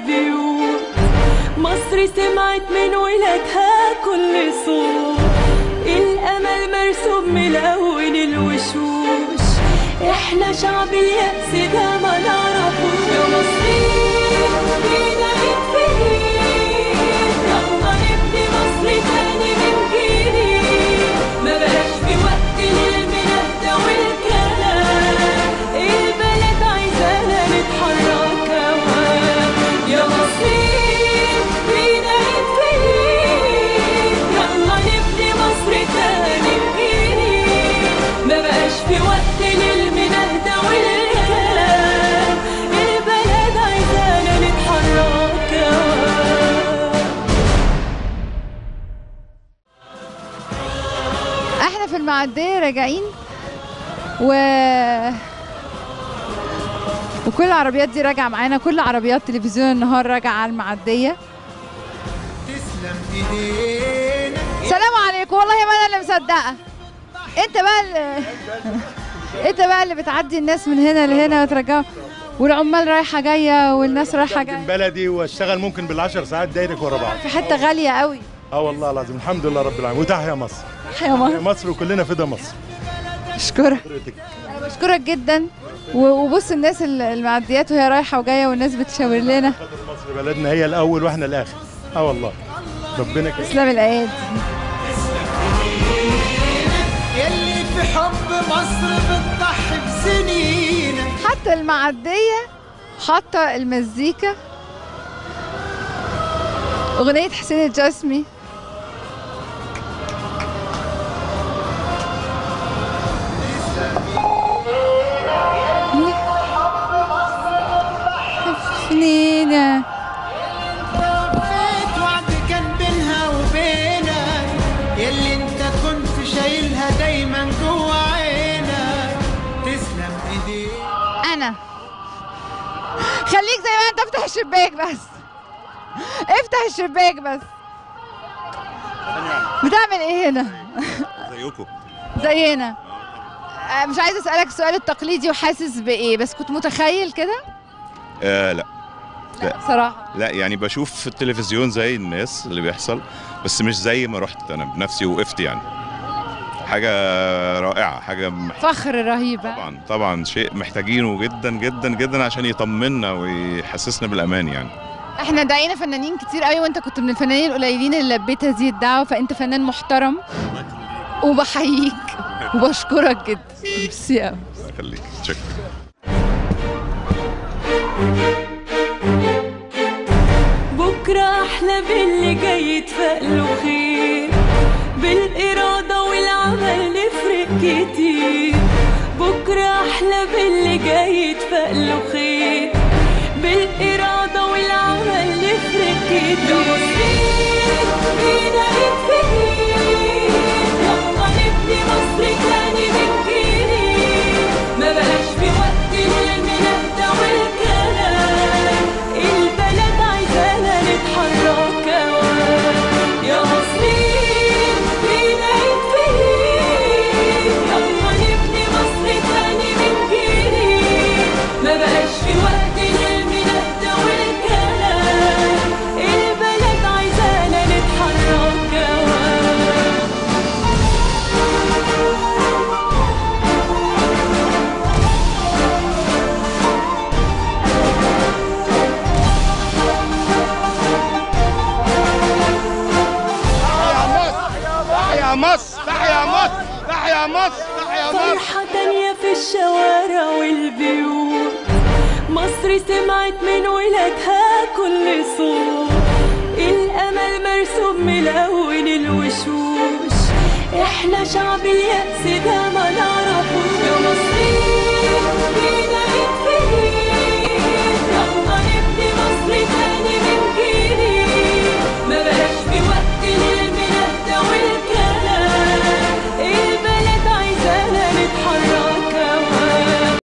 والبيوت مصر سمعت من ولادها كل صوت الأمل مرسوم ملون الوشوش احنا شعب اليأس ده ما نعرفوش يا مصريين فينا متفقين يلا نبني مصر تاني من جديد ما بقاش في وقت للمنهدة والكلام البلد عايزانا نتحرك كمان يا مصريين فينا متفقين يلا نبني مصر تاني من جديد ما بقاش في وقت للمنهدة والكلام البلد عايزانا نتحرك كمان احنا في المعدية راجعين و وكل العربيات دي راجعة معانا كل عربيات تلفزيون النهار راجعة على المعدية تسلم ايدينا سلام عليكم والله ما انا اللي مصدقة انت بقى اللي انت بقى اللي بتعدي الناس من هنا لهنا وترجعهم والعمال رايحة جاية والناس رايحة جاية بلدي واشتغل ممكن بالعشر ساعات دايرك ورا بعض في حتة غالية قوي اه والله العظيم الحمد لله رب العالمين وتحيا مصر يا مصر مصر وكلنا فدا مصر اشكرك حضرتك انا بشكرك جدا و- وبص الناس ال- المعديات وهي رايحة وجاية والناس بتشاور لنا خاطر مصر بلدنا هي الاول واحنا الاخر اه والله ربنا كده تسلم الايادي يلي في حب مصر بتضحي بسنينك حتى المعدية حاطة المزيكا أغنية حسين الجسمي سنينة بيت وعد كان بينها وبينك يلي انت كنت شايلها دايما جوا عينك تسلم ايديك أنا خليك زي ما أنت افتح الشباك بس افتح الشباك بس بتعمل إيه هنا؟ زيكم زينا آه، مش عايزة أسألك السؤال التقليدي وحاسس بإيه بس كنت متخيل كده؟ آه لا لا. صراحة لا يعني بشوف في التلفزيون زي الناس اللي بيحصل بس مش زي ما رحت انا بنفسي وقفت يعني حاجة رائعة حاجة مح- فخر رهيب طبعا طبعا شيء محتاجينه جدا جدا جدا عشان يطمنا ويحسسنا بالأمان يعني احنا دعينا فنانين كتير قوي وانت كنت من الفنانين القليلين اللي لبيت هذه الدعوه فانت فنان محترم وبحييك وبشكرك جدا ميرسي قوي خليك شكرا بكرة أحلى باللي جاي يتفقله خير بالإرادة والعمل نفرق كتير بكرة أحلى باللي جاي يتفقله خير بالإرادة والعمل نفرق كتير فينا نتفقين يلا نبني مصر تاني من جديد ما بقاش في وقت للمنهدة والكلام البلد عايزانا نتحرك كمان يا مصريين فينا نتفقين يلا نبني مصر تاني من جديد ما بقاش في وقت للمنهدة والكلام البلد عايزانا نتحرك كمان تحيا مصر تحيا مصر تحيا مصر تحيا فرحة تانية في الشوارع والبيوت مصر سمعت من ولادها كل صوت الأمل مرسوم ملون الوشوش احنا شعب اليأس ده ما نعرفوش يا مصريين